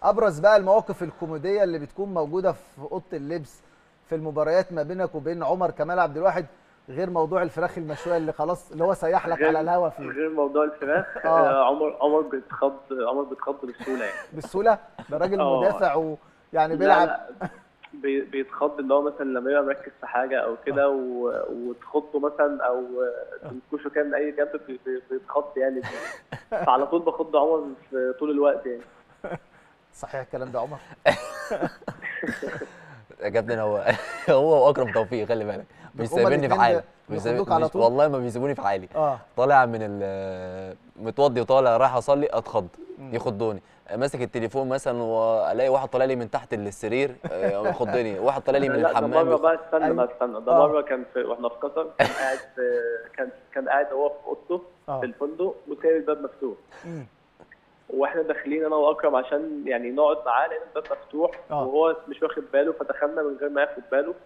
ابرز بقى المواقف الكوميديه اللي بتكون موجوده في اوضه اللبس في المباريات ما بينك وبين عمر كمال عبد الواحد غير موضوع الفراخ المشويه اللي خلاص اللي هو سيح لك غير- على الهوا فيه غير موضوع الفراخ آه. آه. عمر عمر بيتخض عمر بيتخض بسهوله يعني بسهوله ده راجل آه. مدافع ويعني لا، بيلعب لا، بي- بيتخض اللي هو مثلا لما يبقى مركز في حاجه او كده و- وتخضه مثلا او تنكشه كده من اي جنب بي- بي- بيتخض يعني فعلى طول بخض عمر في طول الوقت يعني صحيح الكلام ده عمر يا كابتن هو هو واكرم توفيق خلي بالك مش هما سايبيني في الاتنين حالي ده مش بياخدوك سايبين- على مش- طول؟ والله ما بيسيبوني في حالي اه طالع من ال متوضي وطالع رايح اصلي اتخض يخضوني ماسك التليفون مثلا والاقي واحد طالع لي من تحت السرير آه، يخضني واحد طالع لي من لا ده الحمام مره يخ- بقى استنى أيوة. بقى استنى ده آه. مره كان في واحنا في قطر كان قاعد في كان كان قاعد هو في اوضته آه. في الفندق وسايب الباب مفتوح مم. واحنا داخلين انا واكرم عشان يعني نقعد معاه لان الباب مفتوح آه. وهو مش واخد باله فدخلنا من غير ما ياخد باله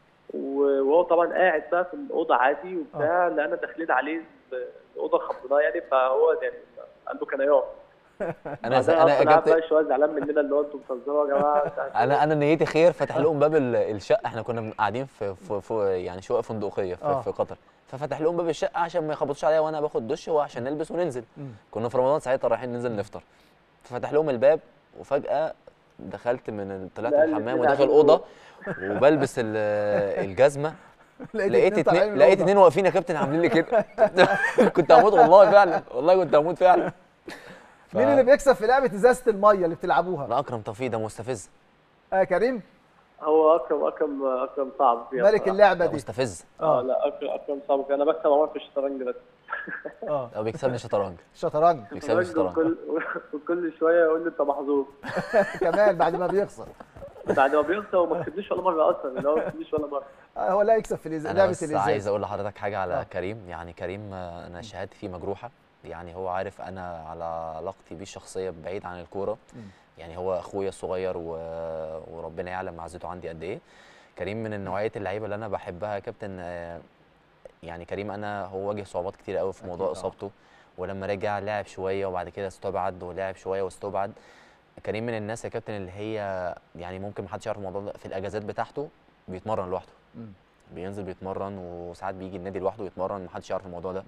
و- وهو طبعا قاعد بقى في الاوضه عادي وبتاع لقينا داخلين عليه الاوضه خبطناه يعني فهو يعني قلبه كان هيقع انا ز- بعدها انا أصلاً يا قاعد كابتن بقى شويه زعلان مننا اللي هو انتوا بتهزروا يا جماعه مش عارف إيه. انا انا نيتي خير فتح لهم باب ال- الشقه احنا كنا قاعدين في, في, في يعني شقه فندقيه في, آه. في قطر ففتح لهم باب الشقه عشان ما يخبطوش عليا وانا باخد دش وعشان نلبس وننزل مم. كنا في رمضان ساعتها رايحين ننزل نفطر ففتح لهم الباب وفجاه دخلت من ال- طلعت لا، من الحمام الاتنين وداخل قاعدين الاوضه وبلبس ال- الجزمه لقيت طالعين اتنين من لقيت الأوضة. اتنين واقفين يا كابتن عاملين لي كده كنت هموت والله فعلا والله كنت هموت فعلا ف- مين اللي بيكسب في لعبه ازازه الميه اللي بتلعبوها لا اكرم توفيق ده مستفز آه كريم هو اكرم اكرم اكرم صعب فيها ملك بصراحة. اللعبه ده دي مستفز اه اه لا اكرم اكرم صعب انا بكسب عمر في الشطرنج بس اه هو بيكسبني شطرنج شطرنج بيكسبني شطرنج وكل وكل شويه يقول لي انت محظوظ كمان بعد ما بيخسر بعد ما بيخسر وما كسبنيش ولا مره اصلا اللي هو ما كسبنيش ولا مره آه هو لا يكسب في الإز- انا لعبه بس الازاز عايز اقول لحضرتك حاجه على آه. كريم يعني كريم آه، انا شهادتي فيه مجروحه يعني هو عارف انا على علاقتي بيه الشخصيه بعيد عن الكوره مم. يعني هو اخويا الصغير و... وربنا يعلم معزته عندي قد ايه كريم من النوعيه اللعيبه اللي انا بحبها يا كابتن آه، يعني كريم انا هو واجه صعوبات كتير قوي في موضوع أكيد، آه. اصابته ولما رجع لعب شويه وبعد كده استبعد ولعب شويه واستبعد كريم من الناس يا كابتن اللي هي يعني ممكن محدش يعرف الموضوع ده في الاجازات بتاعته بيتمرن لوحده مم. بينزل بيتمرن وساعات بيجي النادي لوحده يتمرن محدش يعرف الموضوع ده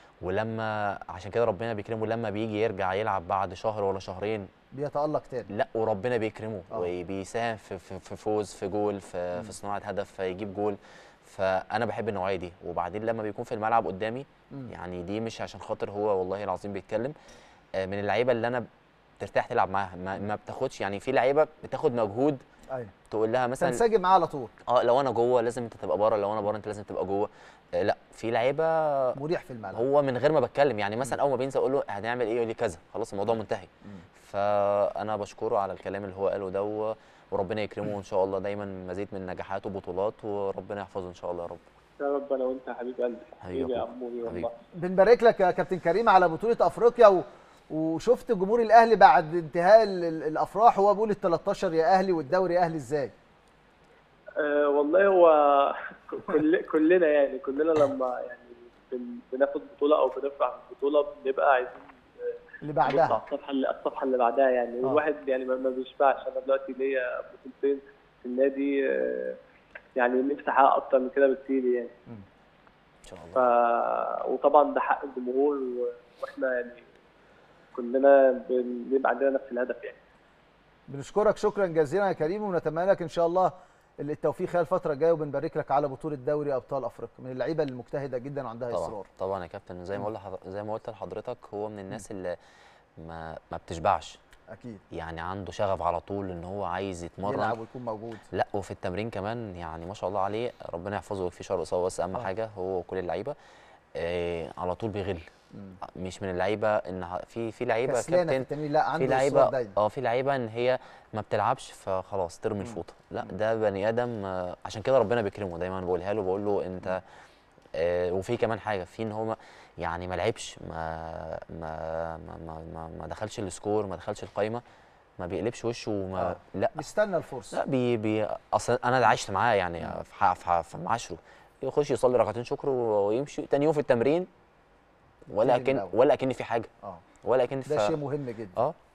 ولما عشان كده ربنا بيكرمه لما بيجي يرجع يلعب بعد شهر ولا شهرين بيتالق تاني لا وربنا بيكرمه آه. وبيساهم في, في, في فوز في جول في, في صناعه هدف فيجيب جول فانا بحب النوعيه دي وبعدين لما بيكون في الملعب قدامي مم. يعني دي مش عشان خاطر هو والله العظيم بيتكلم آه، من اللعيبه اللي انا ترتاح تلعب معاها ما, ما بتاخدش يعني في لعيبه بتاخد مجهود ايوه تقول لها مثلا تنسجم معاه على طول اه لو انا جوه لازم انت تبقى بره لو انا بره انت لازم تبقى جوه آه لا في لعيبه مريح في الملعب هو من غير ما بتكلم يعني مثلا اول ما بينزل اقول له هنعمل ايه يقول لي كذا خلاص الموضوع منتهي مم. فانا بشكره على الكلام اللي هو قاله ده و- وربنا يكرمه ان شاء الله دايما مزيد من نجاحات وبطولات وربنا يحفظه ان شاء الله يا رب يا رب انا وانت يا حبيب قلبي حبيبي حبيبي يا أخوك. عموري حبيبي. والله بنبارك لك يا كابتن كريم على بطوله افريقيا و... وشفت جمهور الاهلي بعد انتهاء ال- ال- الافراح وهو بيقول ال 13 يا اهلي والدوري اهلي ازاي؟ أه والله هو كل كلنا يعني كلنا لما يعني بن- بناخد بطوله او بنفرح ببطوله بنبقى عايزين اللي نبص بعدها على الصفحه اللي الصفحه اللي بعدها يعني آه. والواحد يعني ما ما بيشبعش انا دلوقتي ليا بطولتين في النادي أه، يعني نفسي احقق اكتر من كده بكتير يعني ان شاء ف الله وطبعا ده حق الجمهور و- واحنا يعني كلنا بن- بيبقى عندنا نفس الهدف يعني بنشكرك شكرا جزيلا يا كريم ونتمنى لك ان شاء الله التوفيق خلال الفتره الجايه وبنبارك لك على بطوله دوري ابطال افريقيا من اللعيبه المجتهده جدا وعندها طبعا اصرار طبعا يا كابتن زي ما قلت لحض- زي ما قلت لحضرتك هو من الناس اللي ما ما بتشبعش اكيد يعني عنده شغف على طول ان هو عايز يتمرن يلعب ويكون موجود لا وفي التمرين كمان يعني ما شاء الله عليه ربنا يحفظه ويكفيه شر اصابه بس اهم آه. حاجه هو وكل اللعيبه آه على طول بيغل مم. مش من اللعيبه ان ه- في في لعيبه يا كسلانه في كابتن التمرين لا في عنده اصرار لعيبه دايما اه في لعيبه ان هي ما بتلعبش فخلاص ترمي مم. الفوطه لا ده بني ادم آه، عشان كده ربنا بيكرمه دايما بقولها له بقول له انت آه وفي كمان حاجه في ان هو ما- يعني ما لعبش ما ما ما ما, ما, ما دخلش السكور ما دخلش القايمه ما بيقلبش وشه وما آه. لا بيستنى الفرصه لا بي بي اصل انا عشت معاه يعني في ح- في ح- في معاشره يخش يصلي ركعتين شكر و- ويمشي تاني يوم في التمرين ولا يبتدي من اكن الأول. ولا اكن في حاجه اه ولا اكن ده شيء في مهم جدا اه